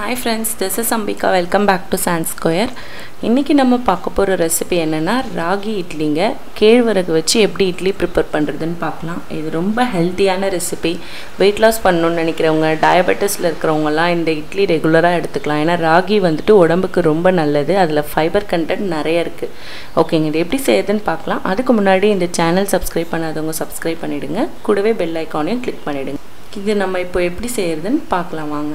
hi friends this is Ambika welcome back to sand square இன்றைக்கி நம்ம பார்க்க போகிற ரெசிபி என்னென்னா ராகி இட்லிங்க கேழ்வரகு வச்சு எப்படி இட்லி ப்ரிப்பேர் பண்ணுறதுன்னு பார்க்கலாம் இது ரொம்ப ஹெல்த்தியான ரெசிபி வெயிட் லாஸ் பண்ணணும்னு நினைக்கிறவங்க டயபெட்டிஸில் இருக்கிறவங்கலாம் இந்த இட்லி ரெகுலராக எடுத்துக்கலாம் ஏன்னா ராகி வந்துட்டு உடம்புக்கு ரொம்ப நல்லது அதில் ஃபைபர் கண்டென்ட் நிறைய இருக்குது ஓகேங்க இது எப்படி செய்யுதுன்னு பார்க்கலாம் அதுக்கு முன்னாடி இந்த சேனல் சப்ஸ்கிரைப் பண்ணாதவங்க சப்ஸ்கிரைப் பண்ணிவிடுங்க கூடவே பெல் ஐக்கானையும் கிளிக் பண்ணிவிடுங்க இது நம்ம இப்போ எப்படி செய்கிறதுன்னு பார்க்கலாம் வாங்க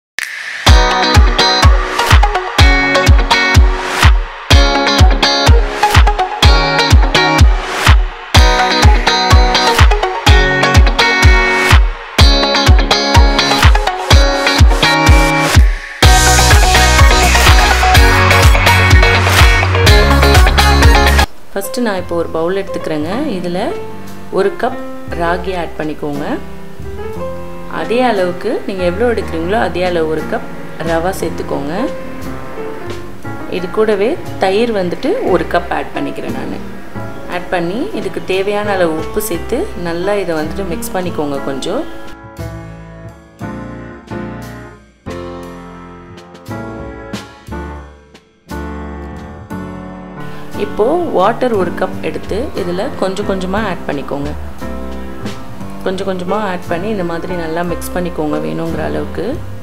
ஃபஸ்ட்டு நான் இப்போ ஒரு பவுல் எடுத்துக்கிறேங்க இதில் ஒரு கப் ராகி ஆட் பண்ணிக்கோங்க அதே அளவுக்கு நீங்கள் எவ்வளோ எடுக்கிறீங்களோ அதே அளவு ஒரு கப் ரவா சேர்த்துக்கோங்க இது கூடவே தயிர் வந்துட்டு ஒரு கப் ஆட் பண்ணிக்கிறேன் நான் ஆட் பண்ணி இதுக்கு தேவையான அளவு உப்பு சேர்த்து நல்லா இதை வந்துட்டு மிக்ஸ் பண்ணிக்கோங்க கொஞ்சம் இப்போது வாட்டர் ஒரு கப் எடுத்து இதில் கொஞ்சம் கொஞ்சமாக ஆட் பண்ணிக்கோங்க கொஞ்சம் கொஞ்சமாக ஆட் பண்ணி இந்த மாதிரி நல்லா மிக்ஸ் பண்ணிக்கோங்க வேணுங்கிற அளவுக்கு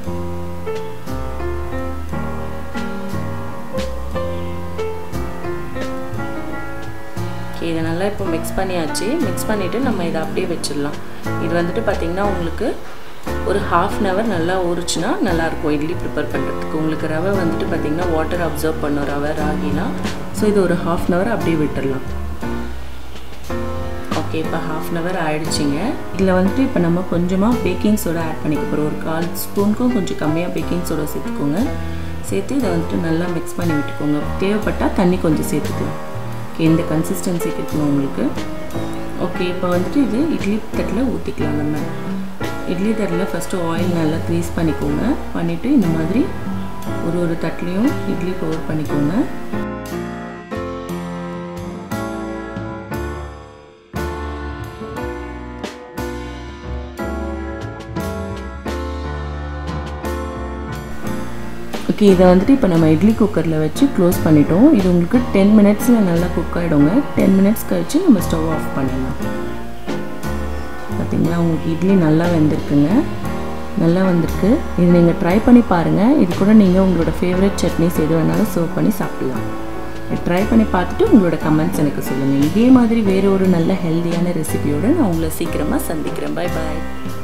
இதை நல்லா இப்போ மிக்ஸ் பண்ணியாச்சு மிக்ஸ் பண்ணிவிட்டு நம்ம இதை அப்படியே வச்சிடலாம் இது வந்துட்டு பார்த்திங்கன்னா உங்களுக்கு ஒரு ஹாஃப் அன் ஹவர் நல்லா ஊறுச்சுன்னா நல்லாயிருக்கும் இட்லி ப்ரிப்பேர் பண்ணுறதுக்கு உங்களுக்கு ரவை வந்துட்டு பார்த்திங்கன்னா வாட்டர் அப்சர்வ் பண்ணும் ரவை ராகினா ஸோ இது ஒரு ஹாஃப் அன் ஹவர் அப்படியே விட்டுடலாம் ஓகே இப்போ ஹாஃப் அன் ஹவர் ஆயிடுச்சிங்க இதில் வந்துட்டு இப்போ நம்ம கொஞ்சமாக பேக்கிங் சோடா ஆட் பண்ணிக்க போகிறோம் ஒரு கால் ஸ்பூனுக்கும் கொஞ்சம் கம்மியாக பேக்கிங் சோடா சேர்த்துக்கோங்க சேர்த்து இதை வந்துட்டு நல்லா மிக்ஸ் பண்ணி விட்டுக்கோங்க தேவைப்பட்டால் தண்ணி கொஞ்சம் சேர்த்துக்கலாம் ஓகே இந்த கன்சிஸ்டன்சிக்கு இருக்கணும் உங்களுக்கு ஓகே இப்போ வந்துட்டு இது இட்லி தட்டில் ஊற்றிக்கலாம் நம்ம இட்லி தட்டில் ஃபஸ்ட்டு ஆயில் நல்லா க்ரீஸ் பண்ணிக்கோங்க பண்ணிவிட்டு இந்த மாதிரி ஒரு ஒரு தட்லேயும் இட்லி பவர் பண்ணிக்கோங்க ஓகே இதை வந்துட்டு இப்போ நம்ம இட்லி குக்கரில் வச்சு க்ளோஸ் பண்ணிட்டோம் இது உங்களுக்கு டென் மினிட்ஸில் நல்லா குக் ஆகிடுங்க டென் மினிட்ஸ் கழிச்சு நம்ம ஸ்டவ் ஆஃப் பண்ணிடலாம் பார்த்திங்களா உங்களுக்கு இட்லி நல்லா வெந்திருக்குங்க நல்லா வந்திருக்கு இது நீங்கள் ட்ரை பண்ணி பாருங்கள் இது கூட நீங்கள் உங்களோட ஃபேவரட் சட்னிஸ் எது வேணாலும் சர்வ் பண்ணி சாப்பிட்லாம் ட்ரை பண்ணி பார்த்துட்டு உங்களோட கமெண்ட்ஸ் எனக்கு சொல்லுங்கள் இதே மாதிரி வேறு ஒரு நல்ல ஹெல்த்தியான ரெசிபியோடு நான் உங்களை சீக்கிரமாக சந்திக்கிறேன் பாய் பாய்